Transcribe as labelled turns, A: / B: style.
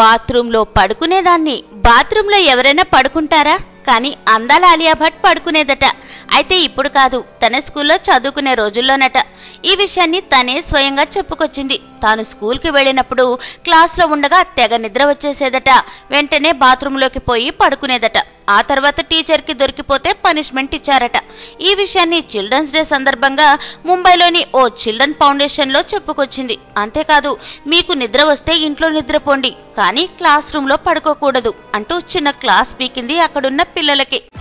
A: బాత్రూంలో పడుకునేదాన్ని బాత్రూంలో ఎవరైనా పడుకుంటారా కానీ అందాల ఆలియా భట్ పడుకునేదట అయితే ఇప్పుడు కాదు తన స్కూల్లో చదువుకునే రోజుల్లోనట ఈ విషయాన్ని తనే స్వయంగా చెప్పుకొచ్చింది తాను స్కూల్కి వెళ్ళినప్పుడు క్లాస్లో ఉండగా తెగ నిద్ర వచ్చేసేదట వెంటనే బాత్రూంలోకి పోయి పడుకునేదట ఆ తర్వాత టీచర్కి దొరికిపోతే పనిష్మెంట్ ఇచ్చారట ఈ విషయాన్ని చిల్డ్రన్స్ డే సందర్భంగా ముంబైలోని ఓ చిల్డ్రన్ ఫౌండేషన్లో చెప్పుకొచ్చింది అంతేకాదు మీకు నిద్ర వస్తే ఇంట్లో నిద్రపోండి కానీ క్లాస్ రూమ్లో పడుకోకూడదు అంటూ చిన్న క్లాస్ పీకింది అక్కడున్న పిల్లలకి